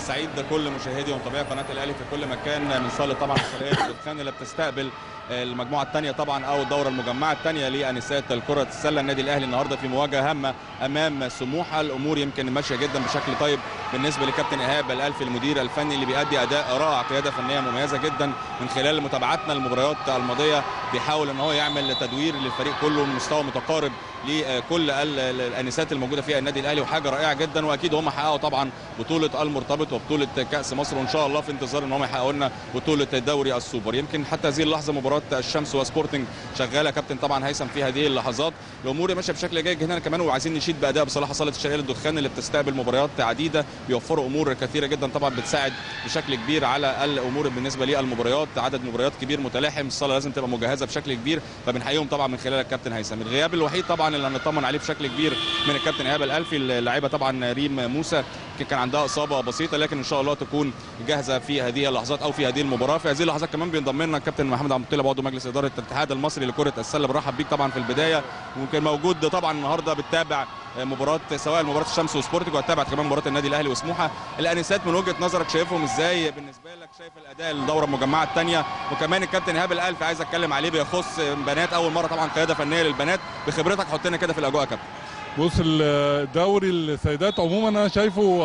بنسعيد كل مشاهدي ومتابعي قناه الاهلي في كل مكان من صاله طبعا الشرقيه الدخان اللي بتستقبل المجموعه الثانيه طبعا او الدوره المجمعه الثانيه لانسات كره السله النادي الاهلي النهارده في مواجهه هامه امام سموحه الامور يمكن ماشيه جدا بشكل طيب بالنسبه لكابتن ايهاب الالفي المدير الفني اللي بيأدي اداء رائع قياده فنيه مميزه جدا من خلال متابعتنا المباريات الماضيه بيحاول ان هو يعمل تدوير للفريق كله من مستوى متقارب لكل الانسات الموجوده في النادي الاهلي وحاجه رائعه جدا واكيد هم حققوا طبعا بطوله المرتبط وبطوله كاس مصر وان شاء الله في انتظار ان هم يحققوا لنا بطوله دوري السوبر يمكن حتى هذه اللحظه مباراه الشمس وسبورتنج شغاله كابتن طبعا هيثم في هذه اللحظات الامور ماشيه بشكل جيد هنا كمان وعايزين نشيد باداء بصراحه صاله الشرقيه للدخان اللي بتستقبل مباريات عديده بيوفروا امور كثيره جدا طبعا بتساعد بشكل كبير على الامور بالنسبه للمباريات عدد مباريات كبير متلاحم الصاله لازم تبقى مجهزه بشكل كبير فبنحييهم طبعا من خلال الكابتن هيثم الغياب الوحيد طبعا اللي هنطمن عليه بشكل كبير من الكابتن ايهاب الالفي اللاعبه طبعا ريم موسى كان عندها اصابه بسيطه لكن ان شاء الله تكون جاهزه في هذه اللحظات او في هذه المباراه في هذه اللحظات كمان بينضم لنا الكابتن محمد عبد الطيب عضو مجلس اداره الاتحاد المصري لكره السله برحب بيك طبعا في البدايه وكان موجود طبعا النهارده بتتابع مباراه سواء مباراه الشمس وسبورتنج وهتتابع كمان مباراه النادي الاهلي وسموحه الانسات من وجهه نظرك شايفهم ازاي بالنسبه لك شايف الاداء الدوره المجمعه الثانيه وكمان الكابتن ايهاب الالفي عايز اتكلم عليه بيخص بنات اول مره طبعا قياده فنيه للبنات بخبرتك حط لنا كده في الاجواء يا كابتن بص الدوري السيدات عموما انا شايفه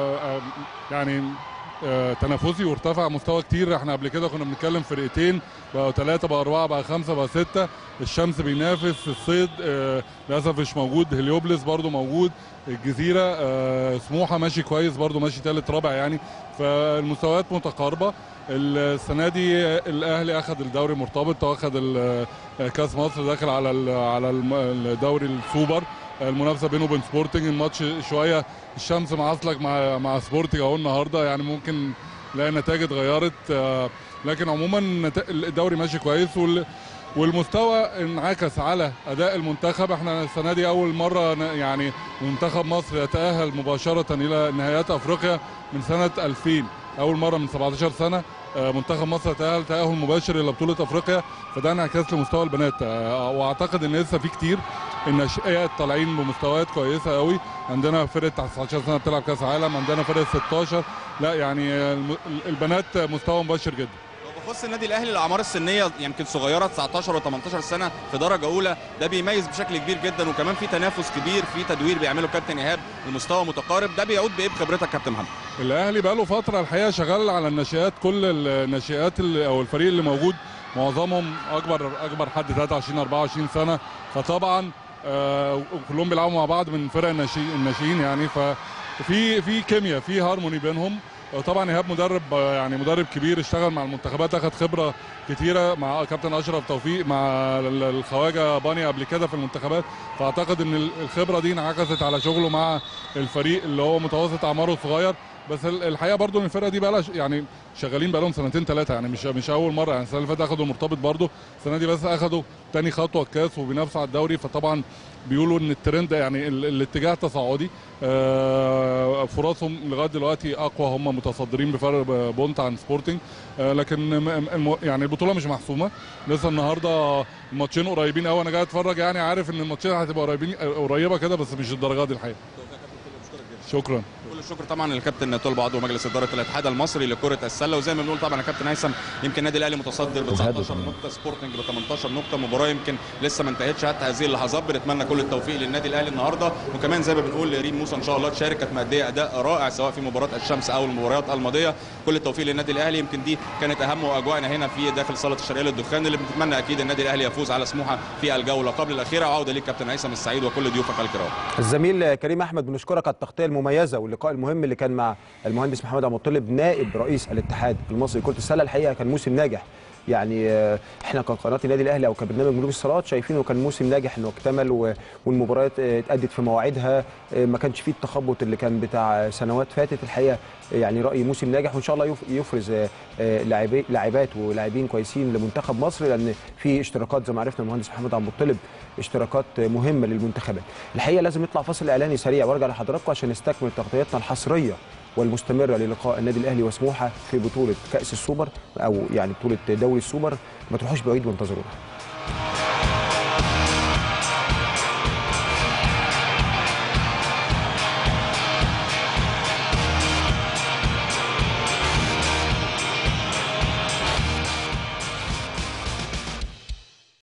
يعني تنافسي وارتفع مستوى كتير احنا قبل كده كنا بنتكلم فرقتين بقوا ثلاثة بقى أربعة بقى خمسة بقى ستة الشمس بينافس الصيد للأسف مش موجود هليوبلس برضو موجود الجزيرة سموحة ماشي كويس برضو ماشي ثالث رابع يعني فالمستويات متقاربة السنة دي الأهلي أخذ الدوري مرتبط وأخذ كأس مصر داخل على على الدوري السوبر المنافسه بينه وبين سبورتنج الماتش شويه الشمس معاصلك مع مع سبورتنج اهو النهارده يعني ممكن نلاقي النتائج اتغيرت لكن عموما الدوري ماشي كويس والمستوى انعكس على اداء المنتخب احنا السنه دي اول مره يعني منتخب مصر يتاهل مباشره الى نهائيات افريقيا من سنه 2000 اول مره من 17 سنه منتخب مصر تاهل تاهل مباشر الى بطوله افريقيا فده انعكاس لمستوى البنات واعتقد ان لسه في كتير الناشئات طالعين بمستويات كويسه قوي عندنا فرقه 19 سنه بتلعب كاس عالم عندنا فرقه 16 لا يعني البنات مستوى مباشر جدا بخص النادي الاهلي الاعمار السنيه يمكن صغيره 19 و18 سنه في درجه اولى ده بيميز بشكل كبير جدا وكمان في تنافس كبير في تدوير بيعمله كابتن ايهاب المستوى متقارب ده بيعود بايه بخبرتك كابتن محمد الاهلي بقى له فتره الحقيقه شغال على الناشئات كل الناشئات او الفريق اللي موجود معظمهم اكبر اكبر حد 23 24 سنه فطبعا آه وكلهم بيلعبوا مع بعض من فرق الناشئين يعني ففي في كيمياء في هارموني بينهم طبعا ايهاب مدرب يعني مدرب كبير اشتغل مع المنتخبات اخذ خبره كتيره مع كابتن اشرف توفيق مع الخواجه باني قبل كده في المنتخبات فاعتقد ان الخبره دي انعكست على شغله مع الفريق اللي هو متوسط اعماره صغير بس الحقيقه برضو ان الفرقه دي بقى لها يعني شغالين بقى لهم سنتين ثلاثه يعني مش مش اول مره يعني السنه اللي فاتت اخدوا المرتبط برضو السنه دي بس اخدوا تاني خطوه الكاس وبينافسوا على الدوري فطبعا بيقولوا ان الترند يعني الاتجاه تصاعدي فرصهم لغايه دلوقتي اقوى هم متصدرين بفرق بونت عن سبورتنج لكن يعني البطوله مش محسومه لسه النهارده الماتشين قريبين قوي انا جاي اتفرج يعني عارف ان الماتشين هتبقى قريبين قريبه كده بس مش الدرجات دي الحقيقه شكرا كل الشكر طبعا للكابتن طلبه عضو مجلس اداره الاتحاد المصري لكره السله وزي ما بنقول طبعا الكابتن هيثم يمكن النادي الاهلي متصدر ب 19 نقطه سبورتنج ب 18 نقطه مباراه يمكن لسه ما انتهتش حتى هذه اللحظات بنتمنى كل التوفيق للنادي الاهلي النهارده وكمان زي ما بنقول ريم موسى ان شاء الله تشارك كانت ماديه اداء رائع سواء في مباراه الشمس او المباريات الماضيه كل التوفيق للنادي الاهلي يمكن دي كانت اهم اجواءنا هنا في داخل صاله الشرقيه للدخان اللي بنتمنى اكيد النادي الاهلي يفوز على سموحه في الجوله قبل الاخيره وعوده ليك كابتن هيثم السعيد وكل ضيوفك الكرام الزميل كريم احمد بنشكرك على التغطيه المميزه واللقاء المهم اللي كان مع المهندس محمد عبد المطلب نائب رئيس الاتحاد المصري لكره السله الحقيقه كان موسم ناجح يعني احنا كقناه النادي الاهلي او كبرنامج ملوك الصالات شايفينه كان موسم ناجح انه اكتمل والمباريات اتادت في مواعيدها ما كانش فيه التخبط اللي كان بتاع سنوات فاتت الحقيقه يعني رايي موسم ناجح وان شاء الله يفرز لاعبات ولاعبين كويسين لمنتخب مصر لان في اشتراكات زي ما عرفنا المهندس محمد عبد المطلب اشتراكات مهمه للمنتخبات الحقيقه لازم يطلع فاصل اعلاني سريع وارجع لحضراتكم عشان نستكمل تغطيتنا الحصريه والمستمره للقاء النادي الاهلي وسموحه في بطوله كاس السوبر او يعني بطوله دوري السوبر ما تروحوش بعيد وانتظرونا